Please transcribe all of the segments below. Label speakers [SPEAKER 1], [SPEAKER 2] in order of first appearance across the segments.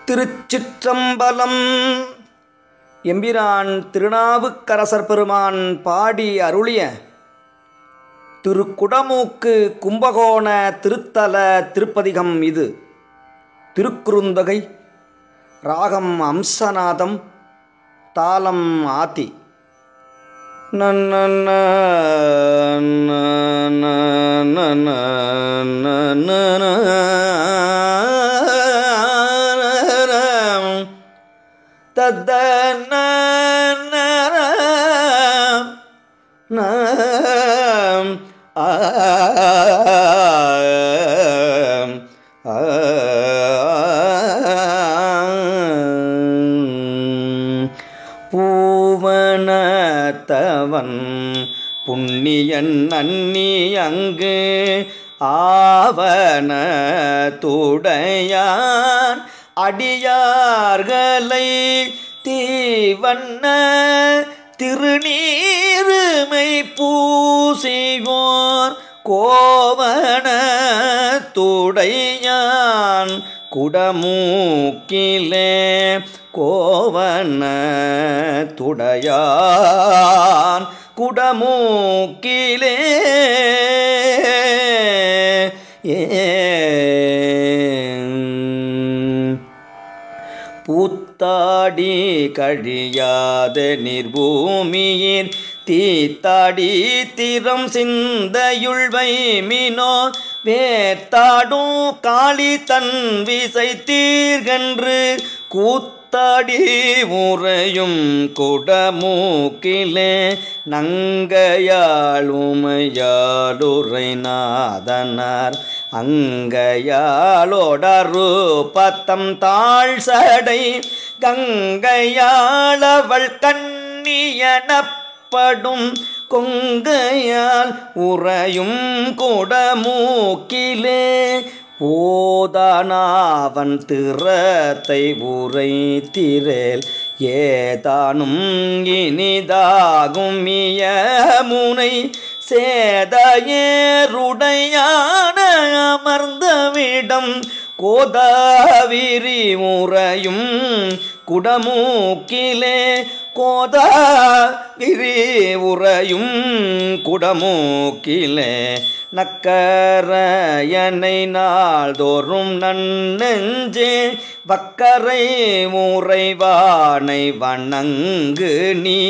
[SPEAKER 1] திருச்சிற்றம்பலம் எம்பிரான் திருநாவுக்கரசர் பெருமான் பாடி அருளிய திருக்குடமூக்கு கும்பகோண திருத்தல திருப்பதிகம் இது திருக்குறுந்தொகை ராகம் அம்சநாதம் தாளம் ஆதி நன்ன தத்தன பூவனத்தவன் புண்ணியன் நன்னி அங்கு ஆவன துடையான் அடியார்களை தீவண்ண திருநீருமை பூசிவோர் கோவன துடையான் குடமூக்கிலே கோவன துடையான் குடமூக்கிலே பூத்தாடி கழியாத நிர்பூமியின் தீத்தாடி திறம் சிந்தையுள்வை மினோ வேத்தாடும் காளி தன் விசை தீர்கன்று கூத்தாடி உறையும் குடமூக்கிலே நங்கையாள் உமையாளுரை நாதனார் அங்கையாளோடரு பத்தம் தாழ் சடை கங்கையாளவள் கண்ணியனப்படும் கொங்கையால் உறையும் குடமூக்கிலே ஓதானாவன் திறத்தை உரை திரேல் ஏதானும் இனிதாகும் முனை சேதையேருடையான அமர்ந்தவிடம் கோதாவிரி முறையும் குடமூக்கிலே கோதாவிரி உறையும் குடமூக்கிலே நக்கரையனை நாள்தோறும் நன்னெஞ்சே வக்கரை முறைவானை வணங்கு நீ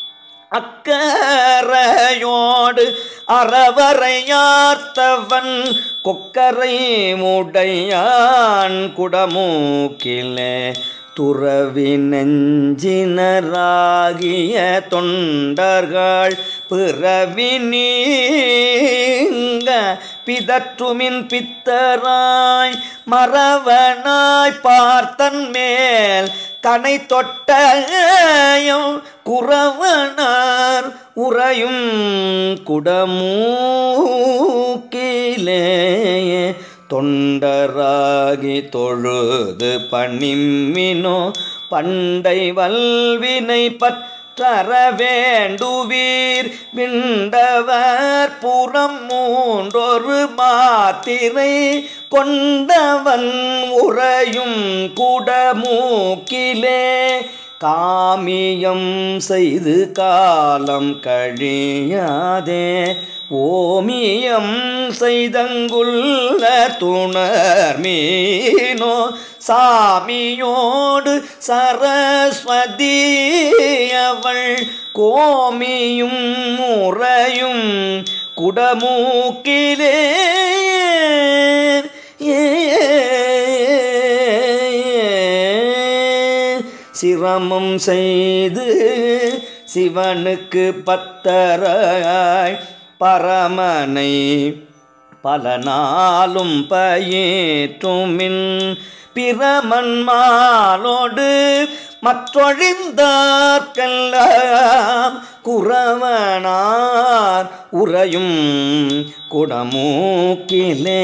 [SPEAKER 1] அக்கரையோடு அறவரையார்த்தவன் கொக்கரை முடையான் குடமூக்கிலே துறவி நெஞ்சினராகிய தொண்டர்கள் பிறவி நீங்க பிதற்றுமின் பித்தராய் மறவனாய் பார்த்தன் மேல் கனை தொட்டையும் குறவனார் உறையும் குடமூக்கிலே தொண்டராகி தொழுது பணிமினோ பண்டை வல்வினை பற்றற வேண்டுவீர் விண்டவர் புறம் மூன்றொரு மாத்திரை கொண்டவன் உறையும் குடமூக்கிலே காமியம் செய்து காலம் கழியாதே ஓமியம் செய்தங்குள்ள துணர் மீனோ சாமியோடு சரஸ்வதி அவள் கோமியும் முறையும் குடமூக்கிலே சிரமம் செய்து சிவனுக்கு பத்தராய் பரமனை பல நாளும் பயிற்றுமின் பிரமன்மாலோடு மற்றொழிந்தார்க்கெல்லாம் குறவனார் உறையும் குடமூக்கிலே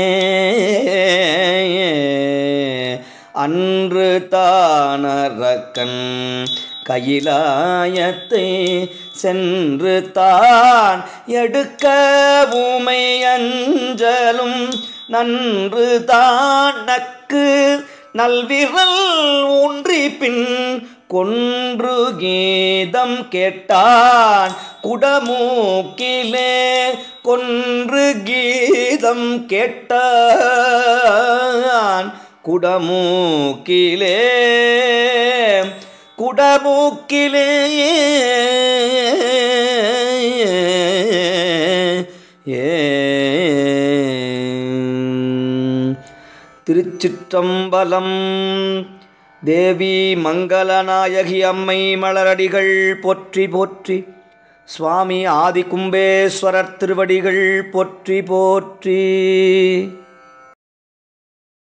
[SPEAKER 1] அன்று தானரக்கன் கையிலாயத்தை சென்று தான் எடுக்க உமை அஞ்சலும் நன்று தான் நக்கு நல்விரல் ஊன்றி பின் கொன்று கீதம் கேட்டான் குடமூக்கிலே கொன்று கீதம் கேட்டான் குடமூக்கிலே குடமூக்கிலே திருச்சிற்றம்பலம் தேவி மங்களநாயகி அம்மை மலரடிகள் போற்றி போற்றி சுவாமி ஆதி கும்பேஸ்வரர் திருவடிகள் போற்றி போற்றி